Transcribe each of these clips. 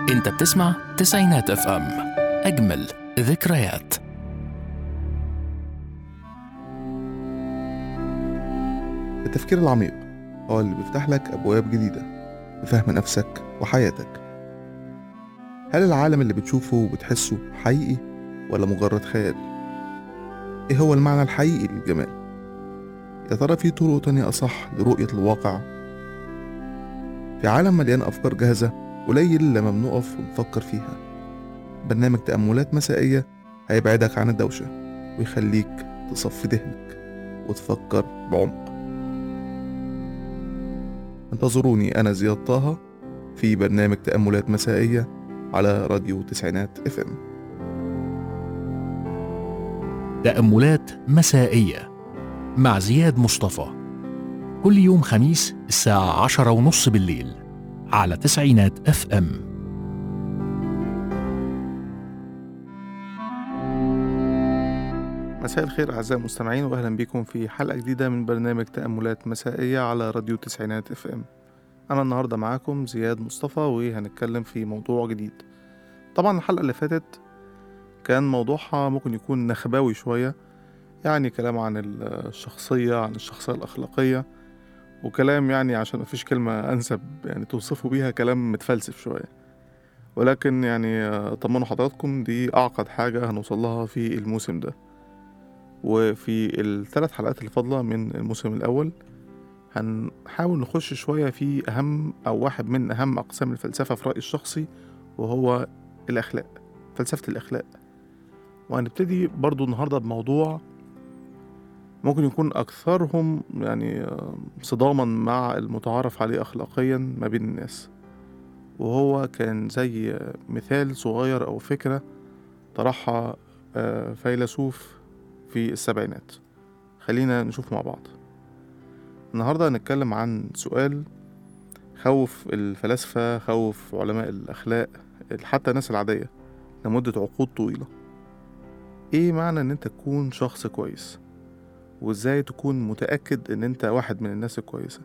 انت بتسمع تسعينات اف ام اجمل ذكريات التفكير العميق هو اللي بيفتح لك أبواب جديدة لفهم نفسك وحياتك هل العالم اللي بتشوفه وبتحسه حقيقي ولا مجرد خيال؟ إيه هو المعنى الحقيقي للجمال؟ يا ترى في طرق تانية أصح لرؤية الواقع؟ في عالم مليان أفكار جاهزة قليل لما بنقف ونفكر فيها برنامج تأملات مسائية هيبعدك عن الدوشة ويخليك تصفي ذهنك وتفكر بعمق انتظروني أنا زياد طه في برنامج تأملات مسائية على راديو تسعينات اف ام تأملات مسائية مع زياد مصطفى كل يوم خميس الساعة عشرة ونص بالليل على تسعينات اف ام مساء الخير أعزائي المستمعين وأهلا بكم في حلقة جديدة من برنامج تأملات مسائية على راديو تسعينات اف ام أنا النهاردة معاكم زياد مصطفى وهنتكلم في موضوع جديد طبعا الحلقة اللي فاتت كان موضوعها ممكن يكون نخباوي شوية يعني كلام عن الشخصية عن الشخصية الأخلاقية وكلام يعني عشان مفيش كلمة أنسب يعني توصفوا بيها كلام متفلسف شوية ولكن يعني آه، طمنوا حضراتكم دي أعقد حاجة هنوصل لها في الموسم ده وفي الثلاث حلقات اللي فاضلة من الموسم الأول هنحاول نخش شوية في أهم أو واحد من أهم أقسام الفلسفة في رأيي الشخصي وهو الأخلاق فلسفة الأخلاق وهنبتدي برضو النهاردة بموضوع ممكن يكون أكثرهم يعني آه، صداما مع المتعارف عليه أخلاقيا ما بين الناس وهو كان زي آه، مثال صغير أو فكرة طرحها آه، فيلسوف في السبعينات خلينا نشوف مع بعض النهاردة هنتكلم عن سؤال خوف الفلاسفة خوف علماء الأخلاق حتى الناس العادية لمدة عقود طويلة ايه معنى ان انت تكون شخص كويس وازاي تكون متأكد ان انت واحد من الناس الكويسة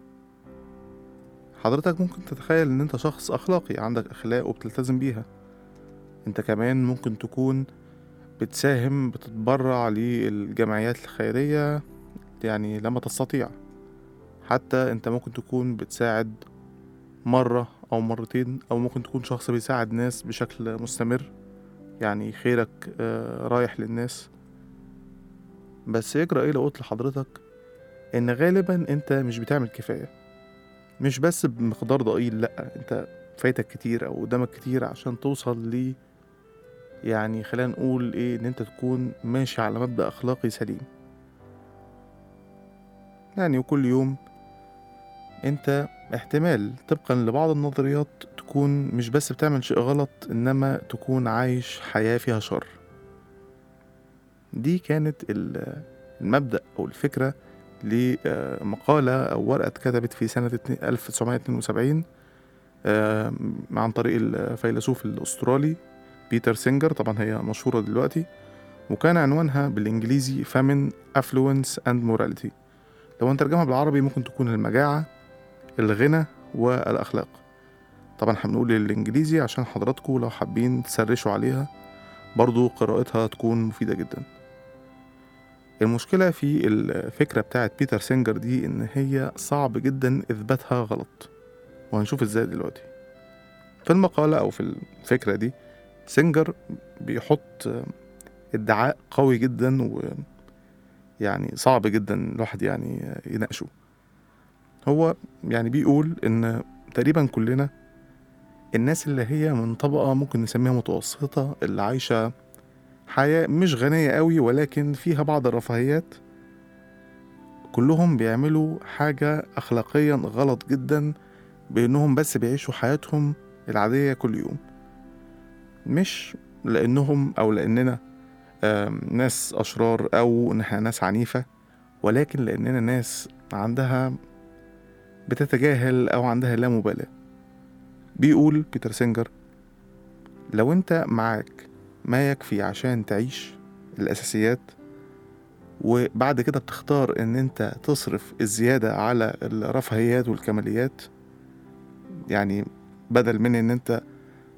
حضرتك ممكن تتخيل ان انت شخص اخلاقي عندك اخلاق وبتلتزم بيها انت كمان ممكن تكون بتساهم بتتبرع للجمعيات الخيرية يعني لما تستطيع حتى انت ممكن تكون بتساعد مرة أو مرتين أو ممكن تكون شخص بيساعد ناس بشكل مستمر يعني خيرك آه، رايح للناس بس يجرى ايه لو قلت لحضرتك ان غالبا انت مش بتعمل كفاية مش بس بمقدار ضئيل لأ انت فايتك كتير او قدامك كتير عشان توصل ل يعني خلينا نقول ايه ان انت تكون ماشي على مبدأ اخلاقي سليم يعني وكل يوم انت احتمال طبقا لبعض النظريات تكون مش بس بتعمل شيء غلط انما تكون عايش حياة فيها شر دي كانت ال- المبدأ او الفكرة لمقالة او ورقة اتكتبت في سنة اتنين- 1972 آه، عن طريق الفيلسوف الأسترالي بيتر سينجر طبعا هي مشهورة دلوقتي وكان عنوانها بالإنجليزي Famine, Affluence and Morality لو هنترجمها بالعربي ممكن تكون المجاعة الغنى والأخلاق طبعا احنا بنقول الإنجليزي عشان حضراتكم لو حابين تسرشوا عليها برضو قراءتها تكون مفيدة جدا المشكلة في الفكرة بتاعت بيتر سينجر دي إن هي صعب جدا إثباتها غلط وهنشوف إزاي دلوقتي في المقالة أو في الفكرة دي سينجر بيحط ادعاء قوي جدا و يعني صعب جدا الواحد يعني يناقشه هو يعني بيقول ان تقريبا كلنا الناس اللي هي من طبقة ممكن نسميها متوسطة اللي عايشة حياة مش غنية قوي ولكن فيها بعض الرفاهيات كلهم بيعملوا حاجة أخلاقيا غلط جدا بأنهم بس بيعيشوا حياتهم العادية كل يوم مش لأنهم أو لأننا آم، ناس أشرار أو إن إحنا ناس عنيفة ولكن لأننا ناس عندها بتتجاهل أو عندها لا مبالاة بيقول بيتر سينجر لو أنت معاك ما يكفي عشان تعيش الأساسيات وبعد كده بتختار إن أنت تصرف الزيادة على الرفاهيات والكماليات يعني بدل من إن أنت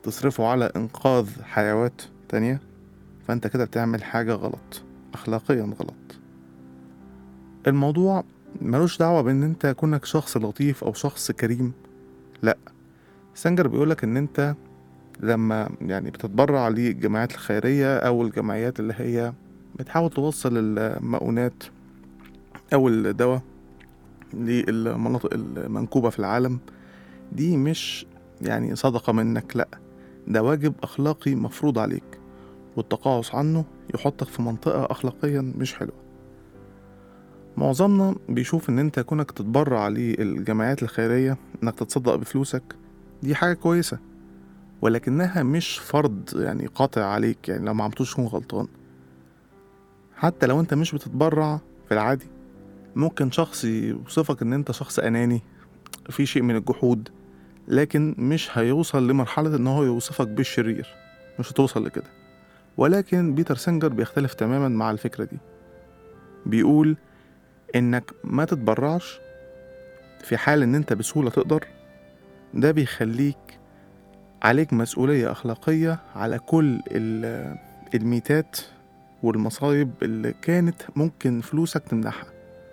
تصرفه على إنقاذ حيوات تانية فأنت كده بتعمل حاجة غلط أخلاقيا غلط الموضوع ملوش دعوة بإن أنت كونك شخص لطيف أو شخص كريم لأ سانجر بيقولك إن أنت لما يعني بتتبرع للجمعيات الخيرية أو الجمعيات اللي هي بتحاول توصل المؤونات أو الدواء للمناطق المنكوبة في العالم دي مش يعني صدقة منك لأ ده واجب أخلاقي مفروض عليك والتقاعس عنه يحطك في منطقة أخلاقيا مش حلوة معظمنا بيشوف إن أنت كونك تتبرع للجمعيات الخيرية إنك تتصدق بفلوسك دي حاجة كويسة ولكنها مش فرض يعني قاطع عليك يعني لو ما عملتوش تكون غلطان حتى لو انت مش بتتبرع في العادي ممكن شخص يوصفك ان انت شخص اناني في شيء من الجحود لكن مش هيوصل لمرحلة ان هو يوصفك بالشرير مش هتوصل لكده ولكن بيتر سينجر بيختلف تماما مع الفكرة دي بيقول انك ما تتبرعش في حال ان انت بسهولة تقدر ده بيخليك عليك مسؤولية أخلاقية على كل ال- الميتات والمصايب اللي كانت ممكن فلوسك تمنحها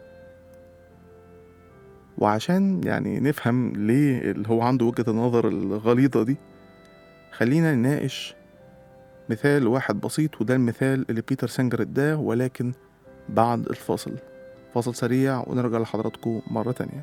وعشان يعني نفهم ليه اللي هو عنده وجهة النظر الغليظة دي خلينا نناقش مثال واحد بسيط وده المثال اللي بيتر سينجر اداه ولكن بعد الفاصل فاصل سريع ونرجع لحضراتكم مرة تانية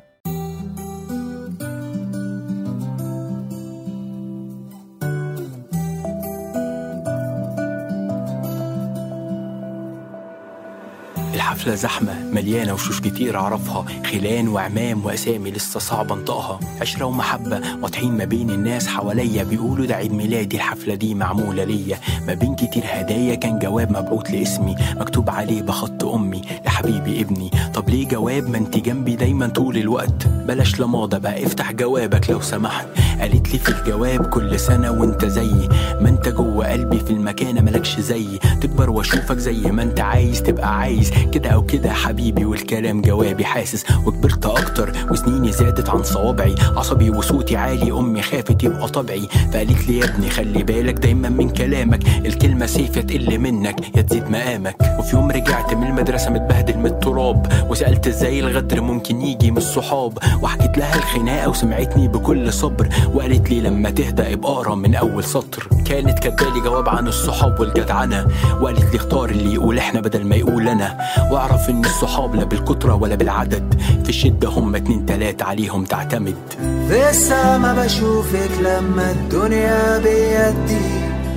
الحفلة زحمة مليانة وشوش كتير أعرفها خلان وعمام وأسامي لسه صعب أنطقها عشرة ومحبة واضحين ما بين الناس حواليا بيقولوا ده عيد ميلادي الحفلة دي معمولة ليا ما بين كتير هدايا كان جواب مبعوت لاسمي مكتوب عليه بخط أمي لحبيبي ابني طب ليه جواب ما انت جنبي دايما طول الوقت بلاش لماضة بقى افتح جوابك لو سمحت قالت لي في الجواب كل سنة وانت زيي ما انت جوه قلبي في المكانة ملكش زيي تكبر واشوفك زي ما انت عايز تبقى عايز كده او كده حبيبي والكلام جوابي حاسس وكبرت اكتر وسنيني زادت عن صوابعي عصبي وصوتي عالي امي خافت يبقى طبعي فقالت لي يا ابني خلي بالك دايما من كلامك الكلمة سيف يا تقل منك يا تزيد مقامك وفي يوم رجعت من المدرسة متبهدل من التراب وسألت ازاي الغدر ممكن يجي من الصحاب وحكيت لها الخناقة وسمعتني بكل صبر وقالت لي لما تهدى ابقى اقرا من اول سطر كانت كاتبالي جواب عن الصحاب والجدعنة وقالت لي اختار اللي يقول احنا بدل ما يقول انا واعرف ان الصحاب لا بالكترة ولا بالعدد في الشدة هم اتنين تلاتة عليهم تعتمد في السما بشوفك لما الدنيا بيدي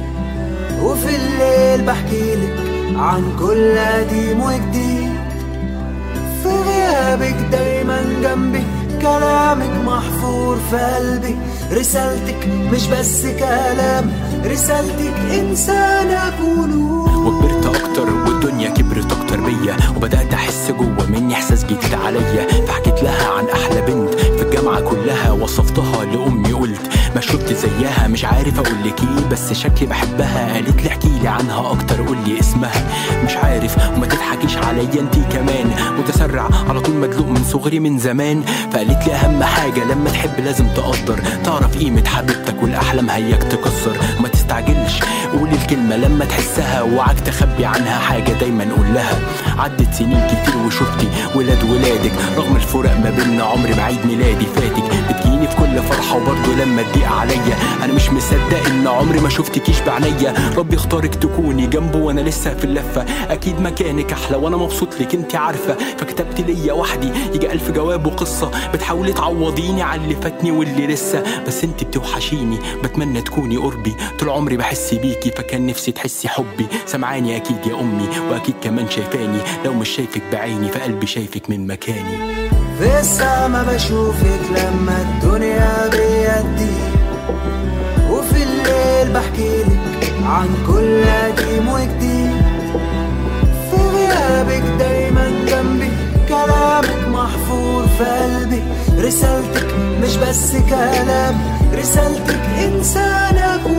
وفي الليل بحكيلك عن كل قديم وجديد في غيابك دايما جنبي كلامك محفور في قلبي رسالتك مش بس كلام رسالتك إنسان أكون وكبرت اكتر والدنيا كبرت اكتر بيا وبدات احس جوه مني احساس جديد عليا فحكيت لها عن احلى بنت في الجامعه كلها وصفتها لامي قلت ما شفت زيها مش عارف اقول لك ايه بس شكلي بحبها قالت لي احكي لي عنها اكتر قول لي اسمها مش عارف وما تضحكيش عليا انتي كمان متسرع على طول مدلوق من صغري من زمان فقالت لي اهم حاجه لما تحب لازم تقدر تعرف قيمه حبيبتك والاحلام هياك تكسر ما تستعجلش قول الكلمه لما تحسها وعك تخبي عنها حاجه دايما قول لها عدت سنين كتير وشفتي ولاد ولادك رغم الفرق ما بيننا عمري ما عيد ميلادي فاتك بتجيني في كل فرحه وبرضه لما تضيق عليا انا مش مصدق ان عمري ما شفتكيش بعينيا ربي اختارك تكوني جنبه وانا لسه في اللفه اكيد مكانك احلى وانا مبسوط لك انت عارفه فكتبت ليا وحدي يجي الف جواب وقصه بتحاولي تعوضيني على اللي فاتني واللي لسه بس انت بتوحشيني بتمنى تكوني قربي طول عمري بحس بيكي فكان نفسي تحسي حبي سمعاني اكيد يا امي واكيد كمان شايفاني لو مش شايفك بعيني فقلبي شايفك من مكاني في السما بشوفك لما الدنيا بيدي وفي الليل بحكيلك عن كل قديم وجديد في غيابك دايما جنبي كلامك محفور في قلبي رسالتك مش بس كلام رسالتك إنسان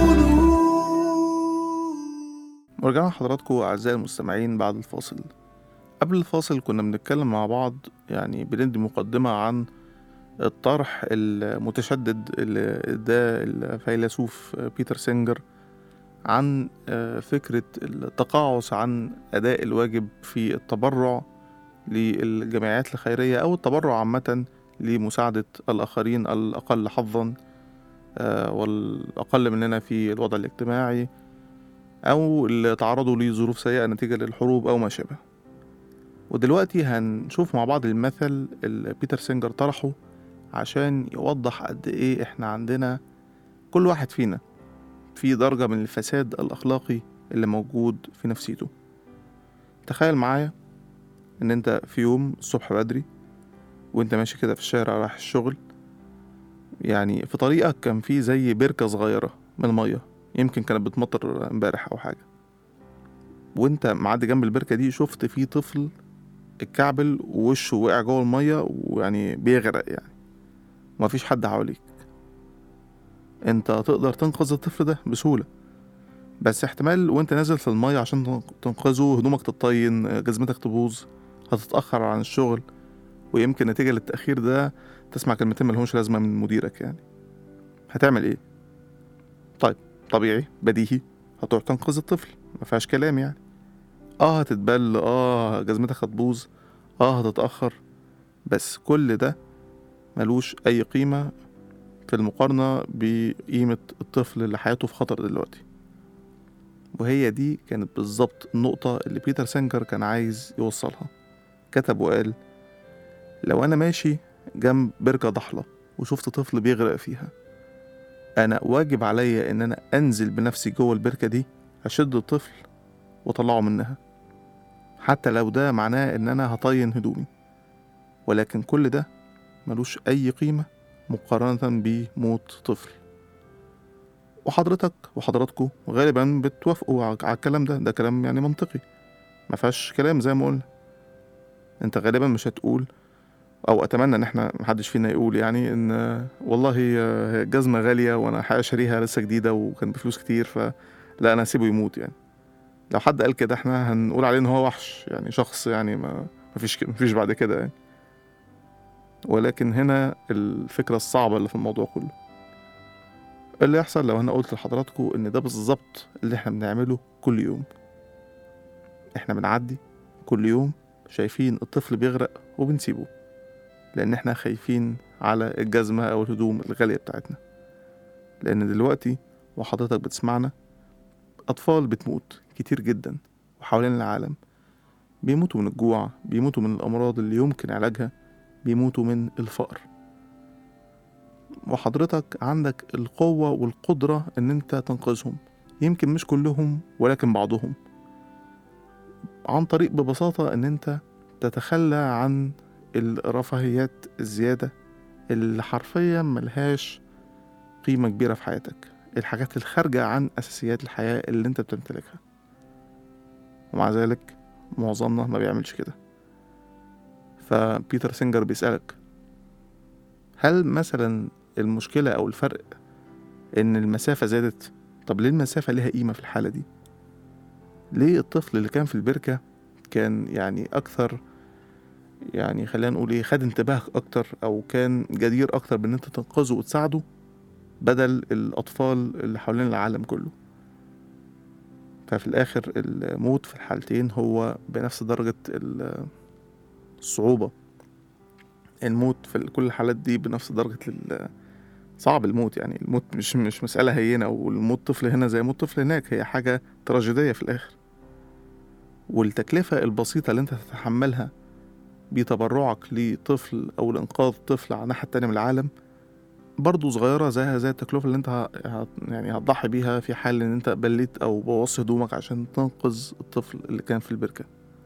أكون ورجعنا لحضراتكم أعزائي المستمعين بعد الفاصل قبل الفاصل كنا بنتكلم مع بعض يعني بندي مقدمة عن الطرح المتشدد اللي ده الفيلسوف بيتر سينجر عن آه، فكرة التقاعس عن أداء الواجب في التبرع للجمعيات الخيرية أو التبرع عامة لمساعدة الآخرين الأقل حظا آه، والأقل مننا في الوضع الاجتماعي أو اللي تعرضوا لظروف سيئة نتيجة للحروب أو ما شابه ودلوقتي هنشوف مع بعض المثل اللي بيتر سينجر طرحه عشان يوضح قد إيه إحنا عندنا كل واحد فينا في درجة من الفساد الأخلاقي اللي موجود في نفسيته تخيل معايا إن أنت في يوم الصبح بدري وأنت ماشي كده في الشارع رايح الشغل يعني في طريقك كان في زي بركة صغيرة من المية يمكن كانت بتمطر امبارح أو حاجة وانت معدي جنب البركة دي شفت في طفل اتكعبل ووشه وقع جوه المية ويعني بيغرق يعني ومفيش حد حواليك انت تقدر تنقذ الطفل ده بسهولة بس احتمال وانت نازل في المية عشان تنقذه هدومك تتطين جزمتك تبوظ هتتأخر عن الشغل ويمكن نتيجة للتأخير ده تسمع كلمتين ملهمش لازمة من مديرك يعني هتعمل ايه؟ طيب طبيعي بديهي هتروح تنقذ الطفل مفيهاش كلام يعني اه هتتبل اه جزمتك هتبوظ اه هتتأخر بس كل ده ملوش أي قيمة في المقارنة بقيمة الطفل اللي حياته في خطر دلوقتي وهي دي كانت بالظبط النقطة اللي بيتر سينجر كان عايز يوصلها كتب وقال لو أنا ماشي جنب بركة ضحلة وشفت طفل بيغرق فيها أنا واجب عليا إن أنا أنزل بنفسي جوه البركة دي أشد الطفل وأطلعه منها حتى لو ده معناه إن أنا هطين هدومي ولكن كل ده ملوش أي قيمة مقارنة بموت طفل وحضرتك وحضراتكم غالبا بتوافقوا على الكلام ده ده كلام يعني منطقي ما فيهاش كلام زي ما قلنا انت غالبا مش هتقول او اتمنى ان احنا محدش فينا يقول يعني ان والله هي جزمه غاليه وانا حقيقة شاريها لسه جديده وكان بفلوس كتير فلا انا هسيبه يموت يعني لو حد قال كده احنا هنقول عليه ان هو وحش يعني شخص يعني ما مفيش مفيش بعد كده يعني ولكن هنا الفكرة الصعبة اللي في الموضوع كله اللي يحصل لو أنا قلت لحضراتكم إن ده بالظبط اللي إحنا بنعمله كل يوم إحنا بنعدي كل يوم شايفين الطفل بيغرق وبنسيبه لأن إحنا خايفين على الجزمة أو الهدوم الغالية بتاعتنا لأن دلوقتي وحضرتك بتسمعنا أطفال بتموت كتير جدا وحوالين العالم بيموتوا من الجوع بيموتوا من الأمراض اللي يمكن علاجها بيموتوا من الفقر وحضرتك عندك القوة والقدرة إن أنت تنقذهم يمكن مش كلهم ولكن بعضهم عن طريق ببساطة إن أنت تتخلى عن الرفاهيات الزيادة اللي حرفيا ملهاش قيمة كبيرة في حياتك الحاجات الخارجة عن أساسيات الحياة اللي أنت بتمتلكها ومع ذلك معظمنا ما بيعملش كده فبيتر سينجر بيسألك هل مثلا المشكلة أو الفرق إن المسافة زادت طب ليه المسافة ليها قيمة في الحالة دي ليه الطفل اللي كان في البركة كان يعني أكثر يعني خلينا نقول إيه خد انتباهك أكتر أو كان جدير أكتر بإن أنت تنقذه وتساعده بدل الأطفال اللي حوالين العالم كله ففي الآخر الموت في الحالتين هو بنفس درجة الصعوبة الموت في كل الحالات دي بنفس درجة ال صعب الموت يعني الموت مش مش مسألة هينة والموت طفل هنا زي موت طفل هناك هي حاجة تراجيدية في الآخر والتكلفة البسيطة اللي انت تتحملها بتبرعك لطفل أو لإنقاذ طفل على الناحية التانية من العالم برضه صغيرة زيها زي التكلفة اللي انت ه... يعني هتضحي بيها في حال ان انت بليت أو بوظت هدومك عشان تنقذ الطفل اللي كان في البركة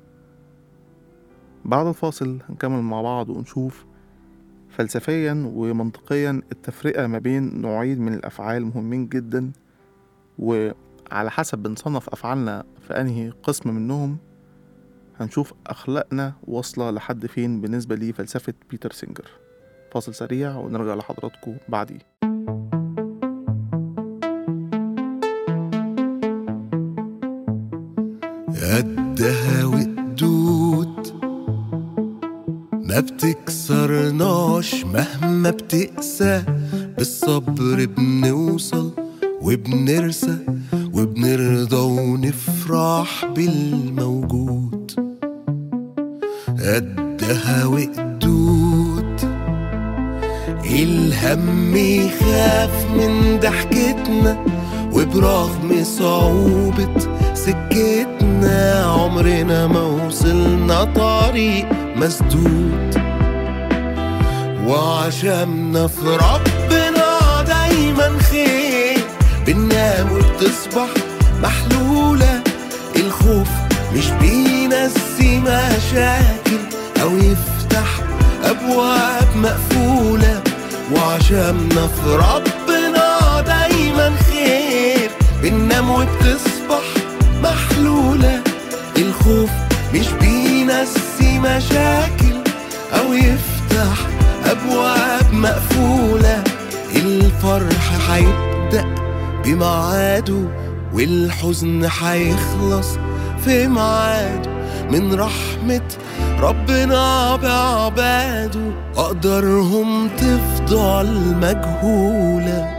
بعد الفاصل هنكمل مع بعض ونشوف فلسفيا ومنطقيا التفرقة ما بين نوعين من الأفعال مهمين جدا وعلى حسب بنصنف أفعالنا في أنهي قسم منهم هنشوف أخلاقنا واصلة لحد فين بالنسبة لفلسفة بيتر سينجر فاصل سريع ونرجع لحضراتكم بعديه قدها وقدود ما بتكسرناش مهما بتقسى بالصبر بنوصل وبنرسى وبنرضى ونفرح بالموجود قدها وقدود الهم يخاف من ضحكتنا وبرغم صعوبة سكتنا عمرنا ما وصلنا طريق مسدود وعشمنا في ربنا دايما خير بننام وبتصبح محلولة الخوف مش بينسي مشاكل أو يفتح أبواب مقفولة وعشمنا في ربنا دايما خير بننام وبتصبح محلولة الخوف مش بينسي مشاكل أو يفتح أبواب مقفولة الفرح هيبدأ بميعاده والحزن هيخلص في ميعاده من رحمة ربنا بعباده أقدارهم تفضل مجهوله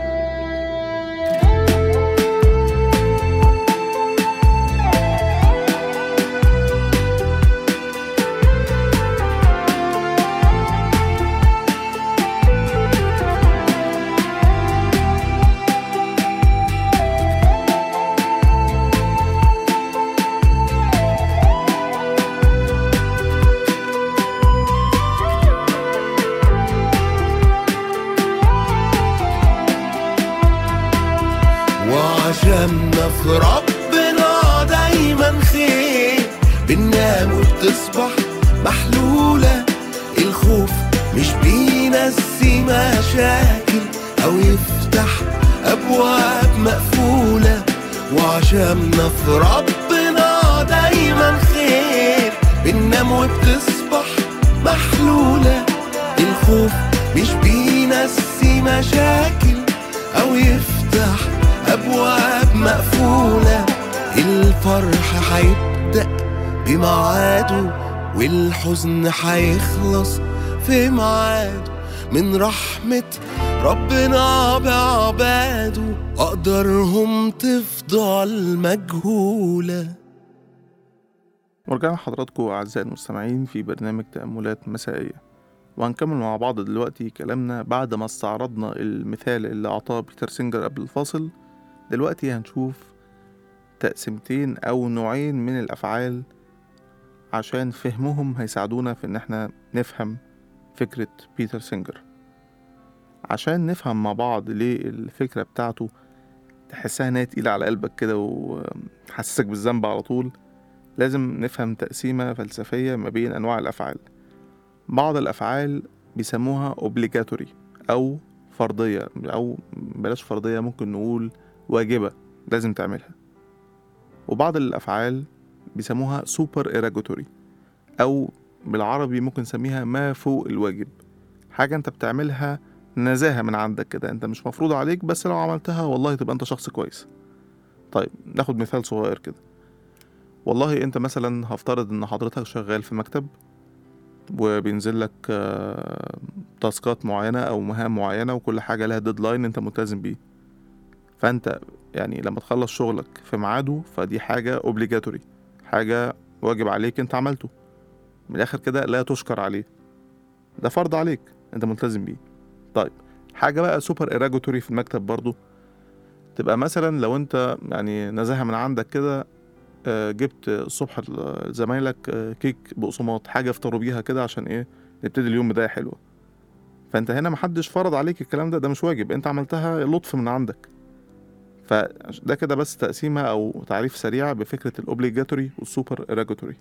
وعشمنا في ربنا دايما خير بننام وبتصبح محلولة الخوف مش بينسي مشاكل أو يفتح أبواب مقفولة وعشمنا في ربنا دايما خير بننام وبتصبح محلولة الخوف مش بينسي مشاكل أو يفتح أبواب مقفولة الفرح هيبدأ بميعاده والحزن هيخلص في ميعاده من رحمة ربنا بعباده أقدارهم تفضل مجهولة ورجعنا لحضراتكم أعزائي المستمعين في برنامج تأملات مسائية وهنكمل مع بعض دلوقتي كلامنا بعد ما استعرضنا المثال اللي أعطاه بيتر سينجر قبل الفاصل دلوقتي هنشوف تقسيمتين أو نوعين من الأفعال عشان فهمهم هيساعدونا في إن احنا نفهم فكرة بيتر سينجر عشان نفهم مع بعض ليه الفكرة بتاعته تحسها إنها تقيلة على قلبك كده وحسسك بالذنب على طول لازم نفهم تقسيمة فلسفية ما بين أنواع الأفعال بعض الأفعال بيسموها obligatory أو فرضية أو بلاش فرضية ممكن نقول واجبة لازم تعملها وبعض الأفعال بيسموها super erogatory أو بالعربي ممكن نسميها ما فوق الواجب حاجة أنت بتعملها نزاهة من عندك كده أنت مش مفروض عليك بس لو عملتها والله تبقى أنت شخص كويس طيب ناخد مثال صغير كده والله أنت مثلا هفترض إن حضرتك شغال في مكتب وبينزل لك آه، تاسكات معينة أو مهام معينة وكل حاجة لها ديدلاين أنت ملتزم بيه فأنت يعني لما تخلص شغلك في ميعاده فدي حاجة obligatory حاجة واجب عليك أنت عملته من الآخر كده لا تشكر عليه ده فرض عليك أنت ملتزم بيه طيب حاجة بقى سوبر إيراجوتوري في المكتب برضو تبقى مثلا لو أنت يعني نزاهة من عندك كده آه، جبت الصبح لزمايلك آه، كيك بقسماط حاجة افطروا بيها كده عشان ايه نبتدي اليوم بداية حلوة فانت هنا محدش فرض عليك الكلام ده ده مش واجب انت عملتها لطف من عندك فده كده بس تقسيمة او تعريف سريع بفكرة الاوبليجاتوري والسوبر ايراجوتوري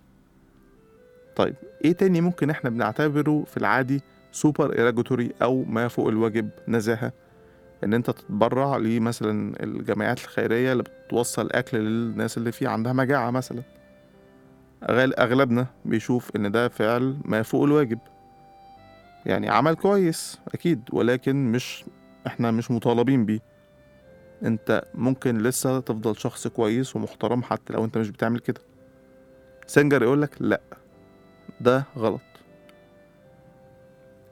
طيب ايه تاني ممكن احنا بنعتبره في العادي سوبر ايراجوتوري او ما فوق الواجب نزاهة ان انت تتبرع لمثلا الجمعيات الخيرية اللي بتوصل اكل للناس اللي في عندها مجاعة مثلا أغل- اغلبنا بيشوف ان ده فعل ما فوق الواجب يعني عمل كويس اكيد ولكن مش احنا مش مطالبين بيه انت ممكن لسه تفضل شخص كويس ومحترم حتى لو انت مش بتعمل كده سنجر يقولك لا ده غلط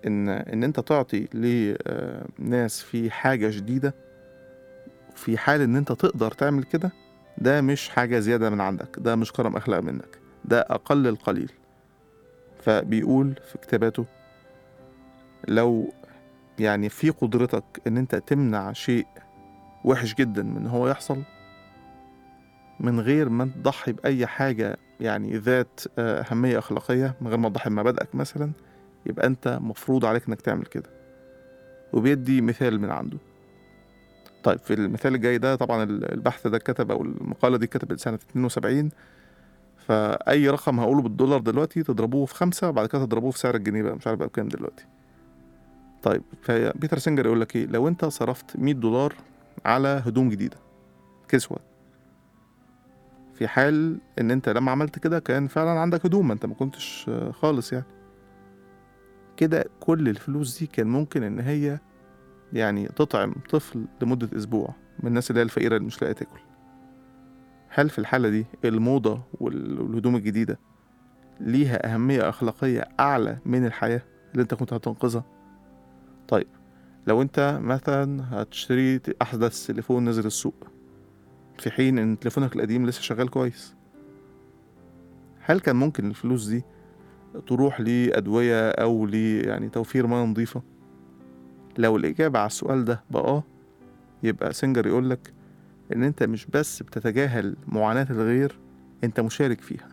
ان ان انت تعطي لناس في حاجه جديده في حال ان انت تقدر تعمل كده ده مش حاجه زياده من عندك ده مش كرم اخلاق منك ده اقل القليل فبيقول في كتاباته لو يعني في قدرتك ان انت تمنع شيء وحش جدا من هو يحصل من غير ما تضحي بأي حاجة يعني ذات آه، أهمية أخلاقية من غير ما تضحي بمبادئك مثلا يبقى أنت مفروض عليك إنك تعمل كده وبيدي مثال من عنده طيب في المثال الجاي ده طبعا البحث ده اتكتب أو المقالة دي اتكتبت سنة 72 فأي رقم هقوله بالدولار دلوقتي تضربوه في خمسة بعد كده تضربوه في سعر الجنيه بقى مش عارف بقى بكام دلوقتي طيب فبيتر سينجر يقول لك ايه لو انت صرفت 100 دولار على هدوم جديدة كسوة في حال ان انت لما عملت كده كان فعلا عندك هدوم ما انت ما كنتش آه، خالص يعني كده كل الفلوس دي كان ممكن ان هي يعني تطعم طفل لمدة اسبوع من الناس اللي هي الفقيرة اللي مش لاقية تاكل هل في الحالة دي الموضة وال- والهدوم الجديدة ليها أهمية أخلاقية أعلى من الحياة اللي أنت كنت هتنقذها؟ طيب لو أنت مثلا هتشتري أحدث تليفون نزل السوق في حين إن تليفونك القديم لسه شغال كويس هل كان ممكن الفلوس دي تروح لأدوية أو ل يعني توفير مياه نظيفة؟ لو الإجابة على السؤال ده بآه يبقى سينجر يقولك إن أنت مش بس بتتجاهل معاناة الغير أنت مشارك فيها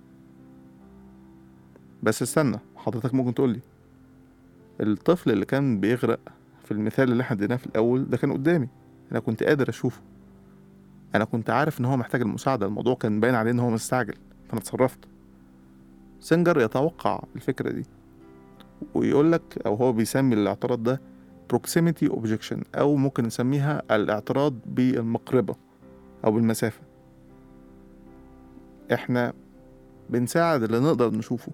بس استنى حضرتك ممكن تقولي الطفل اللي كان بيغرق في المثال اللي احنا اديناه في الأول ده كان قدامي أنا كنت قادر أشوفه أنا كنت عارف إن هو محتاج المساعدة الموضوع كان باين عليه إن هو مستعجل فأنا اتصرفت سينجر يتوقع الفكرة دي ويقولك أو هو بيسمي الاعتراض ده proximity objection أو ممكن نسميها الاعتراض بالمقربة أو بالمسافة إحنا بنساعد اللي نقدر نشوفه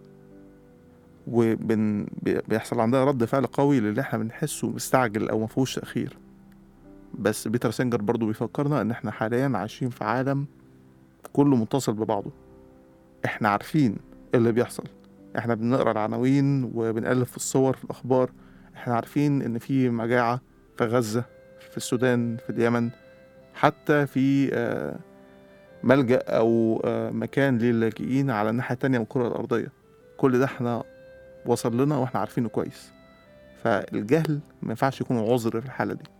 وبن بي- بيحصل عندنا رد فعل قوي للي احنا بنحسه مستعجل او مفهوش تأخير بس بيتر سينجر برضو بيفكرنا ان احنا حاليا عايشين في عالم كله متصل ببعضه احنا عارفين إيه اللي بيحصل احنا بنقرا العناوين وبنقلب في الصور في الاخبار احنا عارفين ان في مجاعة في غزة في السودان في اليمن حتى في آه، ملجأ أو آه، مكان للاجئين على الناحية التانية من الكرة الأرضية كل ده احنا وصل لنا واحنا عارفينه كويس فالجهل ما ينفعش يكون عذر في الحالة دي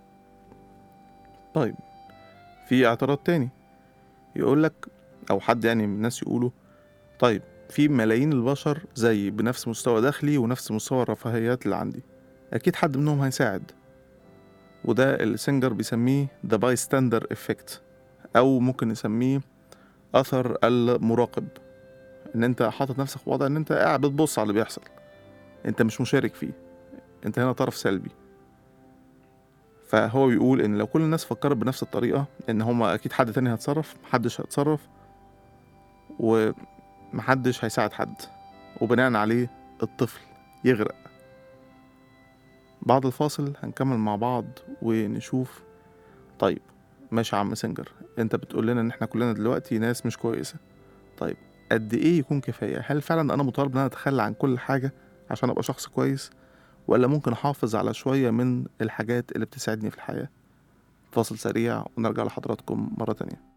طيب في اعتراض تاني يقولك أو حد يعني من الناس يقوله طيب في ملايين البشر زي بنفس مستوى دخلي ونفس مستوى الرفاهيات اللي عندي أكيد حد منهم هيساعد وده اللي سينجر بيسميه the bystander effect أو ممكن نسميه أثر المراقب إن أنت حاطط نفسك في وضع إن أنت قاعد بتبص على اللي بيحصل أنت مش مشارك فيه أنت هنا طرف سلبي فهو بيقول إن لو كل الناس فكرت بنفس الطريقة إن هما أكيد حد تاني هيتصرف محدش هيتصرف ومحدش هيساعد حد وبناء عليه الطفل يغرق بعد الفاصل هنكمل مع بعض ونشوف طيب ماشي يا عم سنجر انت بتقول لنا ان احنا كلنا دلوقتي ناس مش كويسة طيب قد ايه يكون كفاية هل فعلا انا مطالب ان انا اتخلى عن كل حاجة عشان ابقى شخص كويس ولا ممكن احافظ على شوية من الحاجات اللي بتساعدني في الحياة فاصل سريع ونرجع لحضراتكم مرة تانية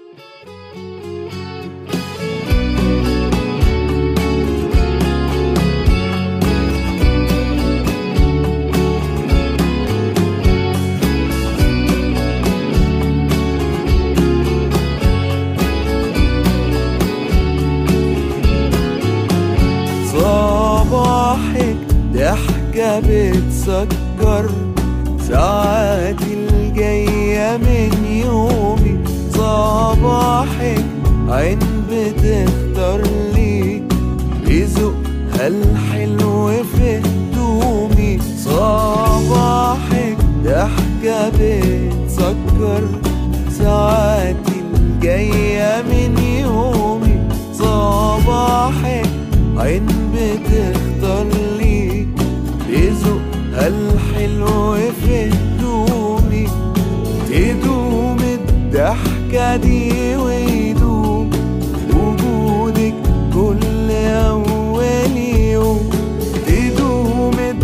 صباحك ضحكة بتسكر ساعاتي الجاية من يومي صباحك عين بتختار لي بذوقها الحلو في هدومي صباحك ضحكة بتسكر ساعاتي الجاية من يومي صباحك عين بتختار لي بذوقها الحلو في هدومي تدوم الضحكة دي ويدوم وجودك كل أول يوم تدوم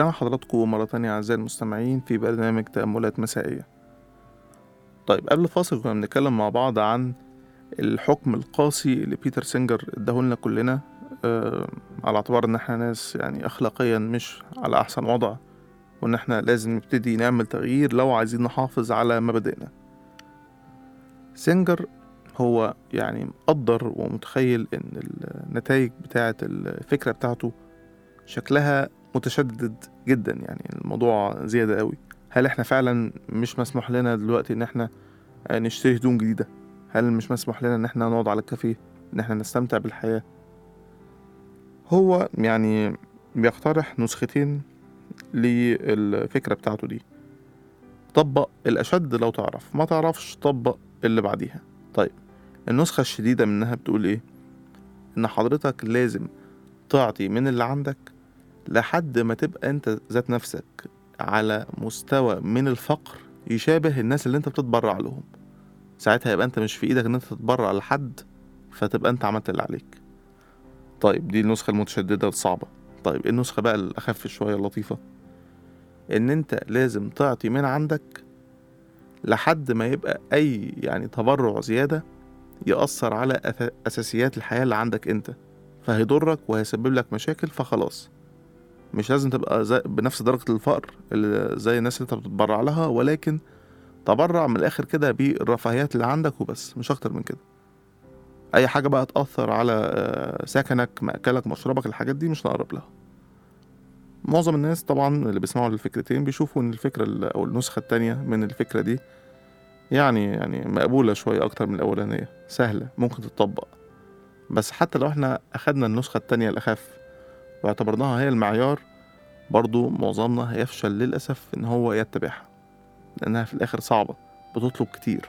مع حضراتكم مرة تانية أعزائي المستمعين في برنامج تأملات مسائية طيب قبل الفاصل كنا بنتكلم مع بعض عن الحكم القاسي اللي بيتر سينجر اداهولنا كلنا آه على اعتبار ان احنا ناس يعني اخلاقيا مش على احسن وضع وان احنا لازم نبتدي نعمل تغيير لو عايزين نحافظ على مبادئنا سينجر هو يعني مقدر ومتخيل ان النتائج بتاعة الفكرة بتاعته شكلها متشدد جدا يعني الموضوع زيادة قوي هل احنا فعلا مش مسموح لنا دلوقتي ان احنا نشتري هدوم جديدة هل مش مسموح لنا ان احنا نقعد على الكافيه ان احنا نستمتع بالحياة هو يعني بيقترح نسختين للفكرة بتاعته دي طبق الأشد لو تعرف ما تعرفش طبق اللي بعديها طيب النسخة الشديدة منها بتقول ايه ان حضرتك لازم تعطي من اللي عندك لحد ما تبقى انت ذات نفسك على مستوى من الفقر يشابه الناس اللي انت بتتبرع لهم ساعتها يبقى انت مش في ايدك ان انت تتبرع لحد فتبقى انت عملت اللي عليك طيب دي النسخة المتشددة الصعبة طيب إيه النسخة بقى الأخف شوية اللطيفة إن أنت لازم تعطي من عندك لحد ما يبقى أي يعني تبرع زيادة يأثر على أث- أساسيات الحياة اللي عندك أنت فهيضرك وهيسبب لك مشاكل فخلاص مش لازم تبقى زي بنفس درجة الفقر اللي زي الناس اللي انت بتتبرع لها ولكن تبرع من الآخر كده بالرفاهيات اللي عندك وبس مش أكتر من كده أي حاجة بقى تأثر على آه، سكنك مأكلك مشربك الحاجات دي مش نقرب لها معظم الناس طبعا اللي بيسمعوا الفكرتين بيشوفوا ان الفكرة ال- او النسخة التانية من الفكرة دي يعني يعني مقبولة شوية أكتر من الأولانية سهلة ممكن تتطبق بس حتى لو احنا أخدنا النسخة التانية الأخف واعتبرناها هي المعيار برضو معظمنا هيفشل للأسف إن هو يتبعها لأنها في الآخر صعبة بتطلب كتير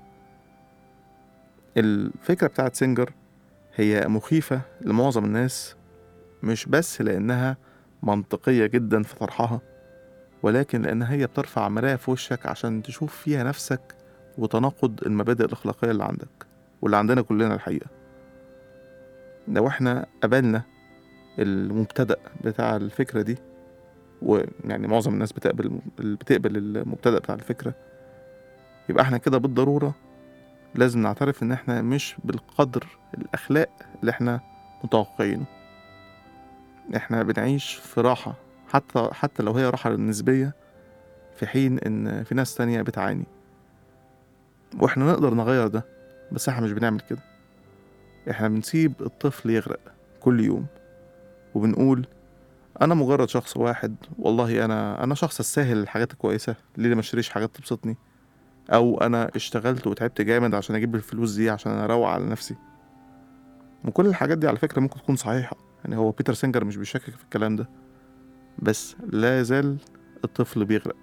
الفكرة بتاعت سينجر هي مخيفة لمعظم الناس مش بس لأنها منطقية جدا في طرحها ولكن لأنها هي بترفع مراية في وشك عشان تشوف فيها نفسك وتناقض المبادئ الأخلاقية اللي عندك واللي عندنا كلنا الحقيقة لو احنا قبلنا المبتدأ بتاع الفكرة دي ويعني معظم الناس بتقبل بتقبل المبتدأ بتاع الفكرة يبقى احنا كده بالضرورة لازم نعترف ان احنا مش بالقدر الأخلاق اللي احنا متوقعينه احنا بنعيش في راحة حتى حتى لو هي راحة نسبية في حين ان في ناس تانية بتعاني واحنا نقدر نغير ده بس احنا مش بنعمل كده احنا بنسيب الطفل يغرق كل يوم وبنقول انا مجرد شخص واحد والله انا انا شخص استاهل الحاجات الكويسه ليه ما اشتريش حاجات تبسطني او انا اشتغلت وتعبت جامد عشان اجيب الفلوس دي عشان انا اروق على نفسي وكل الحاجات دي على فكره ممكن تكون صحيحه يعني هو بيتر سينجر مش بيشكك في الكلام ده بس لا يزال الطفل بيغرق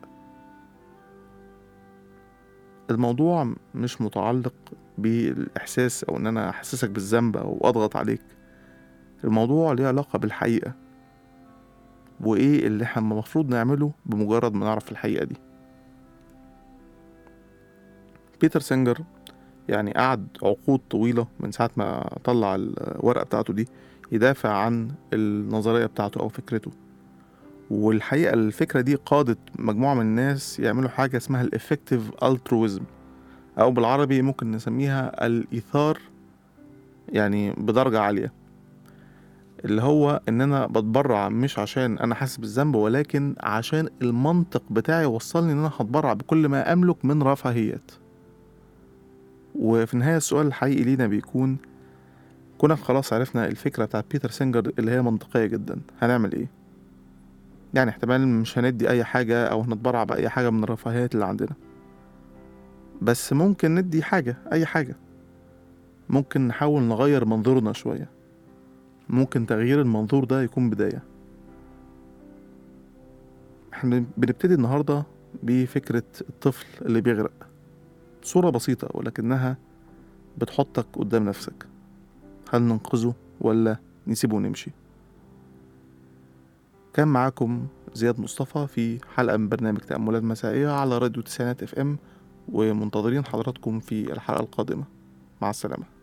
الموضوع مش متعلق بالاحساس او ان انا احسسك بالذنب او اضغط عليك الموضوع ليه علاقه بالحقيقه وايه اللي احنا المفروض نعمله بمجرد ما نعرف الحقيقة دي بيتر سينجر يعني قعد عقود طويلة من ساعة ما طلع الورقة بتاعته دي يدافع عن النظرية بتاعته أو فكرته والحقيقة الفكرة دي قادت مجموعة من الناس يعملوا حاجة اسمها الافكتيف altruism أو بالعربي ممكن نسميها الإيثار يعني بدرجة عالية اللي هو ان انا بتبرع مش عشان انا حاسس بالذنب ولكن عشان المنطق بتاعي وصلني ان انا هتبرع بكل ما املك من رفاهيات وفي النهاية السؤال الحقيقي لينا بيكون كنا خلاص عرفنا الفكرة بتاعت بيتر سينجر اللي هي منطقية جدا هنعمل ايه يعني احتمال مش هندي اي حاجة او هنتبرع بأي حاجة من الرفاهيات اللي عندنا بس ممكن ندي حاجة اي حاجة ممكن نحاول نغير منظورنا شوية ممكن تغيير المنظور ده يكون بداية احنا بنبتدي النهاردة بفكرة الطفل اللي بيغرق صورة بسيطة ولكنها بتحطك قدام نفسك هل ننقذه ولا نسيبه ونمشي كان معاكم زياد مصطفى في حلقة من برنامج تأملات مسائية على راديو تسعينات اف ام ومنتظرين حضراتكم في الحلقة القادمة مع السلامة